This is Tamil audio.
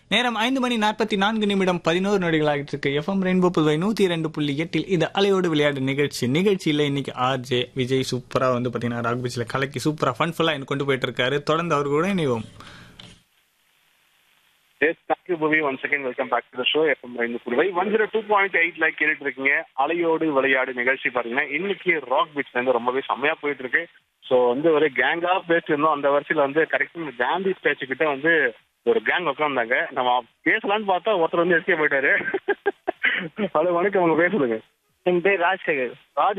நேரம் ஐந்து மணி நாற்பத்தி நான்கு நிமிடம் பதினோரு நொடிகள் ஆகிட்டு இருக்கு எஃப்எம் ரெயின்போ புதுவை நூத்தி இரண்டு புள்ளி எட்டில் இது அலையோடு விளையாடு நிகழ்ச்சி நிகழ்ச்சியில இன்னைக்கு ஆர்ஜே விஜய் சூப்பரா வந்து பாத்தீங்கன்னா ராக் பீச்ல கலக்கி சூப்பரா ஃபன்ஃபுல்லா எனக்கு கொண்டு போயிட்டு இருக்காரு தொடர்ந்து அவர் கூட இணைவோம் Yes, thank you, Bhuvi. Once again, welcome back to the show. FM ரெண்டு Puduvai one zero two point எயிட்ல கேட்டுட்டு இருக்கீங்க அலையோடு விளையாடு நிகழ்ச்சி பாத்தீங்கன்னா இன்னைக்கு ராக் பீச்ல இருந்து ரொம்பவே செம்மையா போயிட்டு இருக்கு ஸோ வந்து ஒரு கேங்கா பேசியிருந்தோம் அந்த வருஷத்துல வந்து கரெக்டா காந்தி ஸ்டேச்சு கிட்ட வந்து ஒரு கேங் உட்காந்தாங்க நம்ம பேசலாம்னு பார்த்தா ஒருத்தர் வந்து எஸ்கே போயிட்டாரு ஹலோ வணக்கம் உங்க பேசுறதுங்க என் பேர் ராஜசேகர் ராஜ்